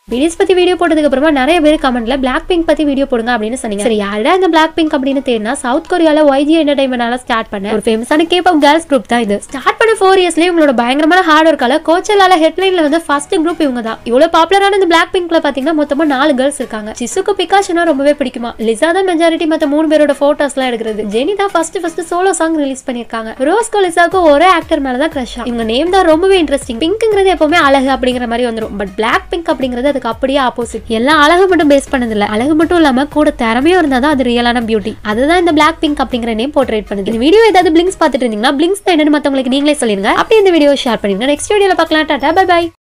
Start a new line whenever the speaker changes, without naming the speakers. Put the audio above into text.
BDS பத்தி video போட்டதுக்கு அப்புறமா நிறைய பேர் கமெண்ட்ல பிளாக் பிங்க் பத்தி வீடியோ போடுங்க அப்படின்னு சொன்னீங்க சரி யாரா இந்த பிளாக் பிங்க் அப்படின்னு தேடினா சவுத் கொரியால ஒய்ஜி என்டர்டைன்மெண்டால ஸ்டார்ட் பண்ண ஒரு ஃபேமஸான கேப் கேர்ள்ஸ் குரூப் தான் இது ஸ்டார்ட் பண்ண ஃபோர் இயர்ஸ்லயே இவங்களோட பயங்கரமான ஹார்ட் ஒர்க்கால கோச்சலால ஹெட்லைன்ல வந்து ஃபர்ஸ்ட் குரூப் இவங்க தான் இவ்வளவு பாப்புலரான இந்த பிளாக் பிங்க்ல பாத்தீங்கன்னா மொத்தமா நாலு கேர்ள்ஸ் இருக்காங்க சிசுக்கு பிகாஷனா ரொம்பவே பிடிக்குமா லிசா தான் மெஜாரிட்டி மத்த மூணு பேரோட போட்டோஸ் எல்லாம் எடுக்கிறது ஜெனி தான் first first solo song release பண்ணிருக்காங்க ரோஸ்கோ லிசாக்கு ஒரே ஆக்டர் மேல தான் கிரஷ் இவங்க நேம் தான் ரொம்பவே இன்ட்ரெஸ்டிங் பிங்க்ங்கிறது எப்பவுமே அழகு அப்படிங்கிற மாதிரி வந்துரும் பட் பிளாக் பிங்க் அப்படிங்கிறது அதுக்கு அப்படியே ஆப்போசிட் எல்லாம் அழகு மட்டும் பேஸ் பண்ணது இல்ல அழகு மட்டும் இல்லாம கூட திறமையும் இருந்தா தான் அது ரியலான பியூட்டி அதுதான் இந்த பிளாக் பிங்க் அப்படிங்கிற நேம் போர்ட்ரேட் பண்ணுது இந்த வீடியோ ஏதாவது பிளிங்ஸ் பார்த்துட்டு இருந்தீங்கன்னா பிளிங்ஸ் என்னன்னு மத்தவங்களுக்கு நீங்களே சொல்லிருங்க அப்படியே இந்த வீடியோ ஷேர் பண்ணிருங்க நெக்ஸ்ட் வீடியோல பார்க்கலாம் டாடா பை பை